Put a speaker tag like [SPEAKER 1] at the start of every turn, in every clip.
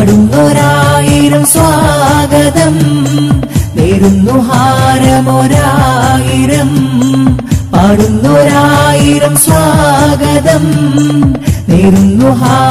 [SPEAKER 1] പാടുന്നൊരായിരം സ്വാഗതം നേരുന്നു ഹാരമൊരായിരം പാടുന്നൊരായിരം സ്വാഗതം നേരുന്നു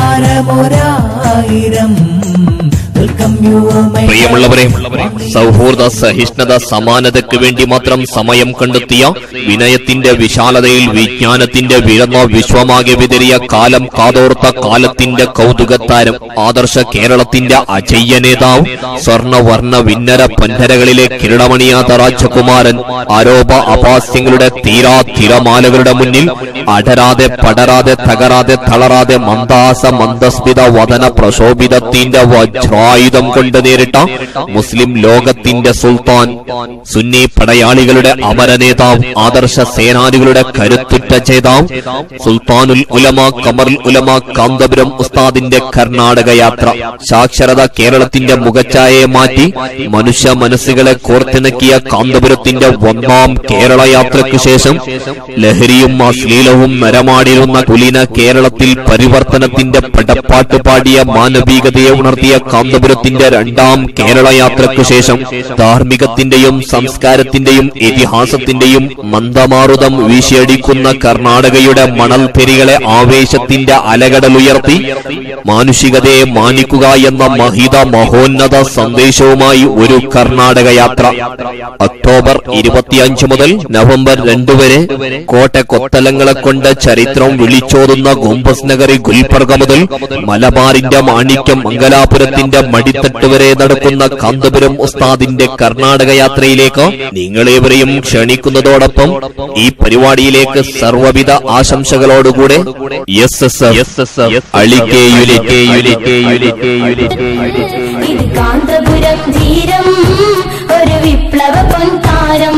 [SPEAKER 1] ഹാരമൊരായിരം വെൽക്കം യു മൈ
[SPEAKER 2] പ്രിയമുള്ളവരെ സൗഹൃദ സഹിഷ്ണുത സമാനതയ്ക്ക് വേണ്ടി മാത്രം സമയം കണ്ടെത്തിയ വിനയത്തിന്റെ വിശാലതയിൽ വിജ്ഞാനത്തിന്റെ വിഴന്ന വിശ്വമാകെ വിതറിയ കാലം കാതോർത്ത കാലത്തിന്റെ കൗതുകത്താരം ആദർശ കേരളത്തിന്റെ അജയ്യ നേതാവ് സ്വർണവർണ്ണ വിന്നര പന്നരകളിലെ കിരീടമണിയാത്ത രാജകുമാരൻ ആരോപ അപാസ്യങ്ങളുടെ തീരാ തിരമാലകളുടെ മുന്നിൽ അടരാതെ പടരാതെ തകരാതെ തളരാതെ മന്ദാസ മന്ദസ്മിത വദന പ്രശോഭിതത്തിന്റെ വജ്രായുധം കൊണ്ട് നേരിട്ട മുസ്ലിം ലോകത്തിന്റെ സുൽത്താൻ സുന്നി പടയാളികളുടെ അമര നേതാവ് ആദർശ സേനാനികളുടെ കരുത്തുറ്റ ചേതാവ് സുൽത്താനുൽ ഉലമ കമറുൽ ഉലമ കാന്തപുരം ഉസ്താദിന്റെ കർണാടക യാത്ര സാക്ഷരത കേരളത്തിന്റെ മുഖച്ഛായയെ മാറ്റി മനുഷ്യ മനസ്സുകളെ കോർത്തിണക്കിയ കാന്തപുരത്തിന്റെ ഒന്നാം കേരള യാത്രയ്ക്കു ശേഷം ലഹരിയും അശ്ലീലവും നരമാടിരുന്ന കുലീന കേരളത്തിൽ പരിവർത്തനത്തിന്റെ പടപ്പാട്ട് പാടിയ മാനവികതയെ ഉണർത്തിയ കാന്തപുരത്തിന്റെ രണ്ടാം കേരള യാത്രയ്ക്കു ശേഷം ധാർമ്മികത്തിന്റെയും സംസ്കാരത്തിന്റെയും ഇതിഹാസത്തിന്റെയും മന്ദമാറുതം വീശിയടിക്കുന്ന കർണാടകയുടെ മണൽപ്പെരികളെ ആവേശത്തിന്റെ അലകടലുയർത്തി മാനുഷികതയെ മാനിക്കുക എന്ന മഹിത മഹോന്നത സന്ദേശവുമായി ഒരു കർണാടക യാത്ര ഒക്ടോബർ ഇരുപത്തിയഞ്ച് മുതൽ നവംബർ രണ്ട് വരെ കോട്ട കൊത്തലങ്ങളെ കൊണ്ട് ചരിത്രം വിളിച്ചോതുന്ന ഗോംബസ് നഗറി ഗുൽബർഗ മുതൽ മലബാറിന്റെ മാണിക്യം മംഗലാപുരത്തിന്റെ മടിത്തട്ട് വരെ നടക്കുന്ന കാന്തപുരം ഉസ്താദിന്റെ കർണാടക യാത്രയിലേക്ക് നിങ്ങളേവരെയും ക്ഷണിക്കുന്നതോടൊപ്പം ഈ പരിപാടിയിലേക്ക് സർവ്വവിധ ആശംസകളോടുകൂടെ എസ് എസ് എഫ് അളിക്കേ യുലിക്കേ യുലിക്കേ യുലിക്കേ യുലിക്കേ
[SPEAKER 3] ഇത് കാന്തപുരം ധീരം ഒരു വിപ്ലവ പൊൻതാരം